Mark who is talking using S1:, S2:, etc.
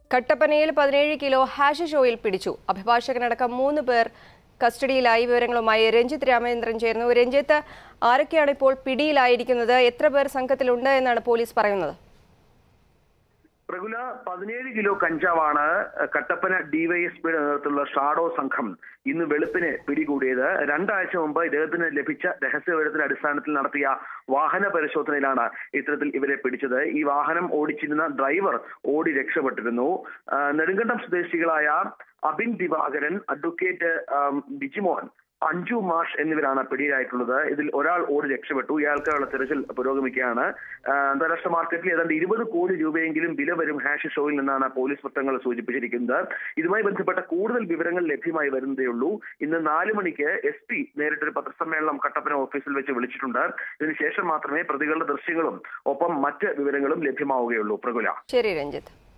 S1: കട്ടപ്പനയിൽ പതിനേഴ് kilo hashish oil പിടിച്ചു അഭിഭാഷകനടക്കം മൂന്ന് പേർ കസ്റ്റഡിയിലായി വിവരങ്ങളുമായി രഞ്ജിത്ത് രാമചന്ദ്രൻ ചേർന്നു രഞ്ജിത്ത് ആരൊക്കെയാണ് ഇപ്പോൾ പിടിയിലായിരിക്കുന്നത് എത്ര പേർ സംഘത്തിലുണ്ട് എന്നാണ് പോലീസ് പറയുന്നത്
S2: പ്രഗുല പതിനേഴ് കിലോ കഞ്ചാവാണ് കട്ടപ്പന ഡിവൈഎസ്പിയുടെ നേതൃത്വത്തിലുള്ള ഷാഡോ സംഘം ഇന്ന് വെളുപ്പിന് പിടികൂടിയത് രണ്ടാഴ്ച മുമ്പ് ഇദ്ദേഹത്തിന് ലഭിച്ച രഹസ്യവിവരത്തിന്റെ അടിസ്ഥാനത്തിൽ നടത്തിയ വാഹന പരിശോധനയിലാണ് ഇത്തരത്തിൽ ഇവരെ പിടിച്ചത് ഈ വാഹനം ഓടിച്ചിരുന്ന ഡ്രൈവർ ഓടി രക്ഷപ്പെട്ടിരുന്നു ആ, നെടുങ്കണ്ടം സ്വദേശികളായ അബിൻ ദിവാകരൻ അഡ്വക്കേറ്റ് ആം, ബിജിമോൻ അഞ്ജു മാഷ് എന്നിവരാണ് പിടിയിലായിട്ടുള്ളത് ഇതിൽ ഒരാൾ ഓടി രക്ഷപ്പെട്ടു ഇയാൾക്കുള്ള തിരച്ചിൽ പുരോഗമിക്കുകയാണ് ആ, അന്താരാഷ്ട്ര മാർക്കറ്റിൽ ഏതാണ്ട് ഇരുപത് കോടി രൂപയെങ്കിലും വില വരും ഹാഷ് ഷോയിൽ നിന്നാണ് പോലീസ് വൃത്തങ്ങൾ സൂചിപ്പിച്ചിരിക്കുന്നത് ഇതുമായി ബന്ധപ്പെട്ട കൂടുതൽ വിവരങ്ങൾ ലഭ്യമായി വരുന്നതേയുള്ളൂ ഇന്ന് നാല് മണിക്ക് എസ് പി നേരിട്ടൊരു പത്രസമ്മേളനം കട്ടപ്പന ഓഫീസിൽ വെച്ച് വിളിച്ചിട്ടുണ്ട് ഇതിനുശേഷം മാത്രമേ പ്രതികളുടെ ദൃശ്യങ്ങളും ഒപ്പം മറ്റ് വിവരങ്ങളും ലഭ്യമാവുകയുള്ളൂ പ്രകുല
S1: ശരി രഞ്ജിത്ത്